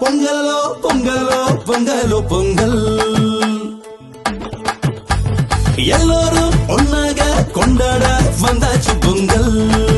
பொங்கலோ பொங்கலோ பொங்கலோ பொங்கல் எல்லோரும் ஒன்னாக கொண்டாட வந்தாச்சு பொங்கல்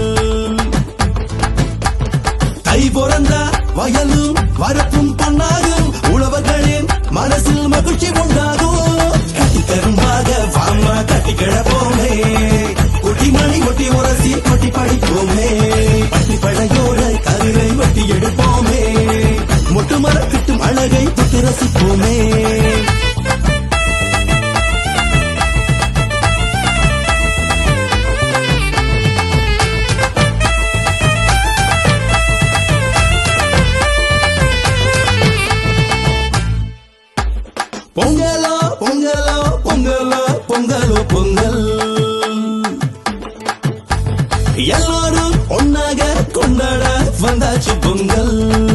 தை பிறந்தா வயலும் வரப்பும் பொன்னாகும் உழவர்களின் மனசில் மகிழ்ச்சி உண்டாகும் கட்டி கரும்பாக வாமா கட்டி கிடப்போமே குட்டிமணி ஒட்டி உரசி கொட்டி படிப்போமே பட்டி படையோர கருவை வெட்டி எடுப்போமே மொட்டு மரக்கிட்டும் அழகை தொட்டு ரசிப்போமே பொங்கலோ பொங்கலோ பொங்கலோ பொங்கலோ பொங்கல் எல்லாரும் ஒன்னாக கொண்டாட வந்தாச்சு பொங்கல்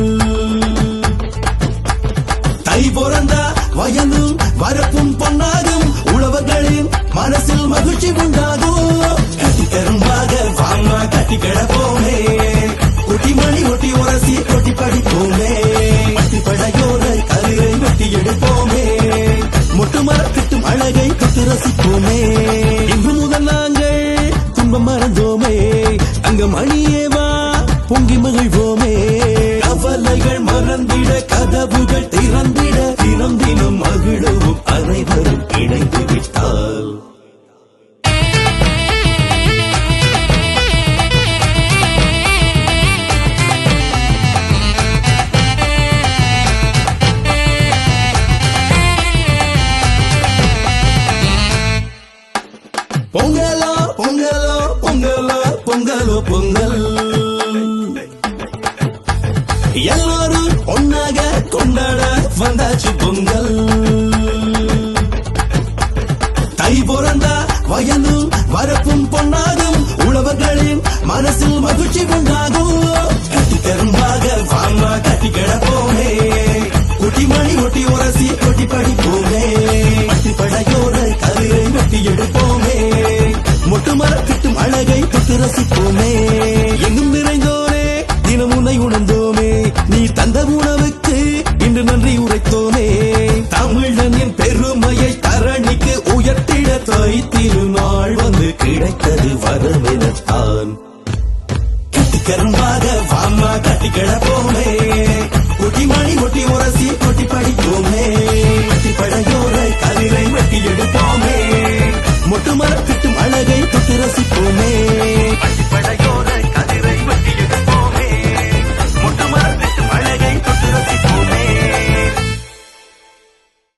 தை பிறந்தா வயலும் வரப்பும் பொன்னாகும் உழவர்களின் மனசில் மகிழ்ச்சி உண்டாகும் கட்டி கரும்பாக வாமா கட்டி கிடப்போமே குட்டிமணி ஒட்டி உரசி கொட்டி படிப்போமே பட்டி படையோர கருவை வெட்டி எடுப்போமே மொட்டு மரக்கிட்டும் அழகை தொட்டு ரசிப்போமே இன்று முதல் நாங்கள் துன்பம் மறந்தோமே அங்க மணியே வா பொங்கி மகிழ்வோமே கவலைகள் மறந்திட கதவுகள் திறந்திட தினம் தினம் மகிழவும் அனைவரும் இணைந்து விட்டால் பொங்கலோ பொங்கலோ பொங்கலோ பொங்கலோ பொங்கல் எல்லாரும் ஒன்னாக கொண்டாட வந்தாச்சு பொங்கல் தை பிறந்தா வயலும் வரப்பும் பொன்னாகும் உழவர்களின் மனசில் மகிழ்ச்சி உண்டாகும் கட்டி கரும்பாக வாமா கட்டி கிடப்போமே குட்டிமணி ஒட்டி உரசி கொட்டி படிப்போமே பட்டி படையோர கருவை வெட்டி எடுப்போமே மொட்டு மரக்கிட்டும் அழகை தொட்டு ரசிப்போமே எங்கும் நிறைந்தோனே தினம் உன்னை உணர்ந்தோமே நீ தந்த உணவுக்கு இன்று நன்றி உரைத்தோமே தமிழனின் பெருமையை தரணிக்கு உயர்த்திட தாய் திருநாள் வந்து கிடைத்தது வரமெனத்தான் கட்டி கரும்பாக வாமா கட்டி கிடப்போமே குட்டிமணி ஒட்டி உரசி கொட்டி படிப்போமே கட்டி படையோர கதிரை வெட்டி எடுப்போமே மொட்டு மரக்கிட்டும் அழகை தொட்டு ரசிப்போமே பட்டி படையோர